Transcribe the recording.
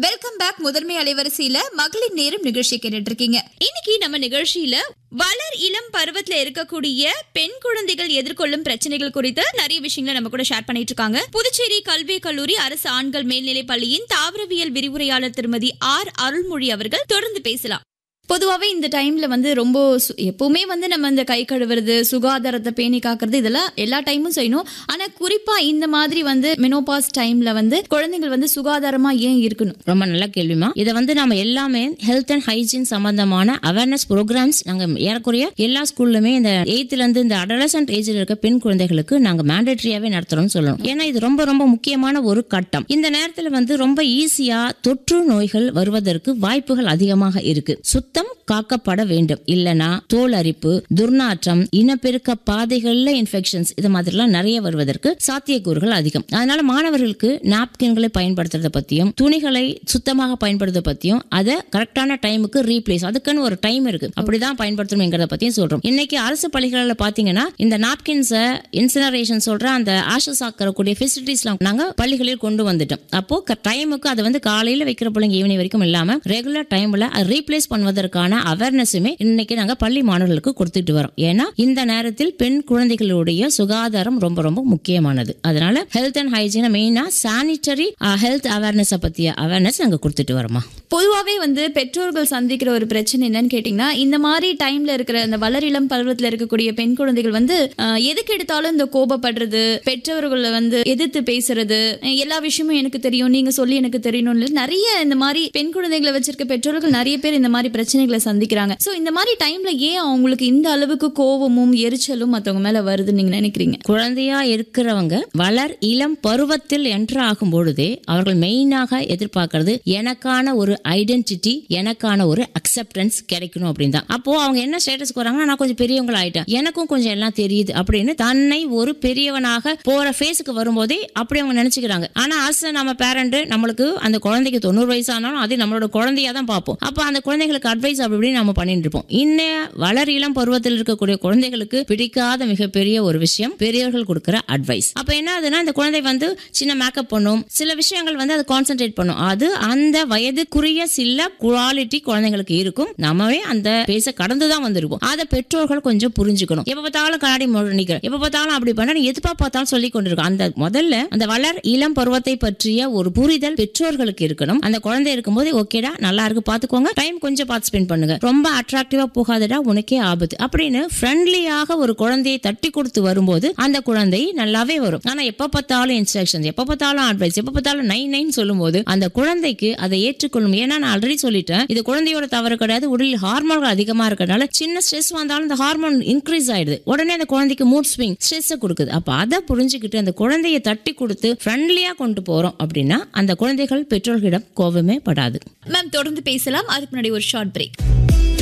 welcome back முதன்மை அலைவரிசையில மகளிர் நேரம் நிகழ்ச்சி கேட்டுட்டு இருக்கீங்க இன்னைக்கு நம்ம நிகழ்ச்சியில வளர் இளம் பருவத்துல இருக்கக்கூடிய பெண் குழந்தைகள் எதிர்கொள்ளும் பிரச்சனைகள் குறித்து நிறைய விஷயங்களை நம்ம கூட ஷேர் பண்ணிட்டு இருக்காங்க புதுச்சேரி கல்வி கல்லூரி அரசு ஆண்கள் மேல்நிலைப் பள்ளியின் தாவரவியல் விரிவுரையாளர் திருமதி ஆர் அருள்மொழி அவர்கள் தொடர்ந்து பேசலாம் பொதுவாகவே இந்த டைம்ல வந்து ரொம்ப சு- எப்பவுமே வந்து நம்ம இந்த கை கழுவுறது சுகாதாரத்தை பேணி காக்கிறது இதெல்லாம் எல்லா டைமும் செய்யணும் ஆனா குறிப்பா இந்த மாதிரி வந்து மெனோபாஸ் டைம்ல வந்து குழந்தைகள் வந்து சுகாதாரமா ஏன் இருக்கணும் ரொம்ப நல்ல கேள்விமா இதை வந்து நாம எல்லாமே ஹெல்த் அண்ட் ஹைஜீன் சம்பந்தமான அவேர்னஸ் ப்ரோக்ராம்ஸ் நாங்க ஏறக்குறைய எல்லா ஸ்கூல்லுமே இந்த எயித்துல இருந்து இந்த அடலசன்ட் ஏஜ்ல இருக்க பெண் குழந்தைகளுக்கு நாங்க மேண்டேட்டரியாவே நடத்துறோம்னு சொல்லணும் ஏன்னா இது ரொம்ப ரொம்ப முக்கியமான ஒரு கட்டம் இந்த நேரத்துல வந்து ரொம்ப ஈஸியா தொற்று நோய்கள் வருவதற்கு வாய்ப்புகள் அதிகமாக இருக்கு சுத்தம் காக்கப்பட வேண்டும் இல்லனா தோல் அரிப்பு துர்நாற்றம் இனப்பெருக்க பாதைகள்ல இன்ஃபெக்ஷன்ஸ் இது மாதிரிலாம் நிறைய வருவதற்கு சாத்தியக்கூறுகள் அதிகம் அதனால மாணவர்களுக்கு நாப்கின்களை பயன்படுத்துறத பத்தியும் துணிகளை சுத்தமாக பயன்படுத்துறத பத்தியும் அதை கரெக்டான டைமுக்கு ரீப்ளேஸ் அதுக்குன்னு ஒரு டைம் இருக்கு அப்படிதான் பயன்படுத்தணுங்கிறத பத்தியும் சொல்றோம் இன்னைக்கு அரசு பள்ளிகளில் பாத்தீங்கன்னா இந்த நாப்கின்ஸை இன்சினரேஷன் சொல்ற அந்த ஆஷஸ் ஆக்கக்கூடிய ஃபெசிலிட்டிஸ்லாம் நாங்க பள்ளிகளில் கொண்டு வந்துட்டோம் அப்போ டைமுக்கு அதை வந்து காலையில வைக்கிற பிள்ளைங்க ஈவினிங் வரைக்கும் இல்லாம ரெகுலர் டைம்ல ரீப்ளேஸ் பண்ணுவதற்கான அவேர்னஸுமே இன்னைக்கு நாங்க பள்ளி மாணவர்களுக்கு கொடுத்துட்டு வரோம் ஏன்னா இந்த நேரத்தில் பெண் குழந்தைகளுடைய சுகாதாரம் ரொம்ப ரொம்ப முக்கியமானது அதனால ஹெல்த் அண்ட் ஹைஜீனை மெயினா சானிட்டரி ஹெல்த் அவேர்னஸ் பத்திய அவேர்னஸ் நாங்க கொடுத்துட்டு வரோமா பொதுவாகவே வந்து பெற்றோர்கள் சந்திக்கிற ஒரு பிரச்சனை என்னன்னு கேட்டிங்கன்னா இந்த மாதிரி டைம்ல இருக்கிற இந்த வளரிளம் பருவத்தில் இருக்கக்கூடிய பெண் குழந்தைகள் வந்து அஹ், எதுக்கு எடுத்தாலும் இந்த கோபப்படுறது பெற்றவர்களை வந்து எதிர்த்து பேசுறது அஹ், எல்லா விஷயமும் எனக்கு தெரியும் நீங்க சொல்லி எனக்கு தெரியணும்னு நிறைய இந்த மாதிரி பெண் குழந்தைகளை வச்சிருக்க பெற்றோர்கள் நிறைய பேர் இந்த மாதிரி பிரச்சனைகளை சந்திக்கிறாங்க ஸோ இந்த மாதிரி டைம்ல ஏன் அவங்களுக்கு இந்த அளவுக்கு கோபமும் எரிச்சலும் மற்றவங்க மேல வருதுன்னு நீங்க நினைக்கிறீங்க குழந்தையா இருக்கிறவங்க வளர் இளம் பருவத்தில் என்டர் ஆகும் பொழுதே அவர்கள் மெயினாக எதிர்பார்க்கறது எனக்கான ஒரு ஐடென்டிட்டி எனக்கான ஒரு அக்செப்டன்ஸ் கிடைக்கணும் அப்படின்னு தான் அப்போ அவங்க என்ன ஸ்டேட்டஸ்க்கு வராங்கன்னா நான் கொஞ்சம் பெரியவங்கள ஆயிட்டேன் எனக்கும் கொஞ்சம் எல்லாம் தெரியுது அப்படின்னு தன்னை ஒரு பெரியவனாக போற ஃபேஸுக்கு வரும்போதே அப்படி அவங்க நினைச்சுக்கிறாங்க ஆனா ஆஸ் நம்ம பேரண்ட் நம்மளுக்கு அந்த குழந்தைக்கு தொண்ணூறு வயசு ஆனாலும் அது நம்மளோட குழந்தையா தான் பார்ப்போம் அப்போ அந்த குழந்தைகளுக்கு அட்வைஸ் அப்படி இப்படி நம்ம பண்ணிட்டு இருப்போம் இன்னைய வளர் இளம் பருவத்தில் இருக்கக்கூடிய குழந்தைகளுக்கு பிடிக்காத மிகப்பெரிய ஒரு விஷயம் பெரியவர்கள் கொடுக்கிற அட்வைஸ் அப்ப என்ன ஆகுதுன்னா இந்த குழந்தை வந்து சின்ன மேக்கப் பண்ணும் சில விஷயங்கள் வந்து அது கான்சென்ட்ரேட் பண்ணும் அது அந்த வயதுக்குரிய சில குவாலிட்டி குழந்தைங்களுக்கு இருக்கும் நம்மவே அந்த பேச கடந்து தான் வந்திருப்போம் அதை பெற்றோர்கள் கொஞ்சம் புரிஞ்சுக்கணும் எப்ப பார்த்தாலும் கண்ணாடி முன்னாடி நிக்கிறேன் எப்ப பார்த்தாலும் அப்படி பண்ண நீ எதுப்பா பார்த்தாலும் சொல்லி கொண்டிருக்கும் அந்த முதல்ல அந்த வளர் இளம் பருவத்தை பற்றிய ஒரு புரிதல் பெற்றோர்களுக்கு இருக்கணும் அந்த குழந்தை இருக்கும்போது ஓகேடா நல்லா இருக்கு பாத்துக்கோங்க டைம் கொஞ்சம் பார்த்து ஸ்பெண்ட் பண்ணுங்க ரொம்ப அட்ராக்டிவா போகாதடா உனக்கே ஆபத்து அப்படின்னு ஃப்ரெண்ட்லியாக ஒரு குழந்தையை தட்டி கொடுத்து வரும்போது அந்த குழந்தை நல்லாவே வரும் ஆனா எப்ப பார்த்தாலும் இன்ஸ்ட்ரக்ஷன்ஸ் எப்ப பார்த்தாலும் அட்வைஸ் எப்ப பார்த்தாலும் நைன் நைன் சொல்லும்போது அந்த குழந்தைக்கு அதை ஏற்றுக்கொள்ளும் ஏன்னா நான் ஆல்ரெடி சொல்லிட்டேன் இது குழந்தையோட தவறு கிடையாது உடலில் ஹார்மோன்கள் அதிகமா இருக்கறனால சின்ன ஸ்ட்ரெஸ் வந்தாலும் இந்த ஹார்மோன் இன்க்ரீஸ் ஆயிடுது உடனே அந்த குழந்தைக்கு மூட் ஸ்விங் ஸ்ட்ரெஸ் கொடுக்குது அப்ப அதை புரிஞ்சுக்கிட்டு அந்த குழந்தையை தட்டி கொடுத்து ஃப்ரெண்ட்லியா கொண்டு போறோம் அப்படின்னா அந்த குழந்தைகள் பெற்றோர்களிடம் கோபமே படாது மேம் தொடர்ந்து பேசலாம் அதுக்கு முன்னாடி ஒரு ஷார்ட் பிரேக்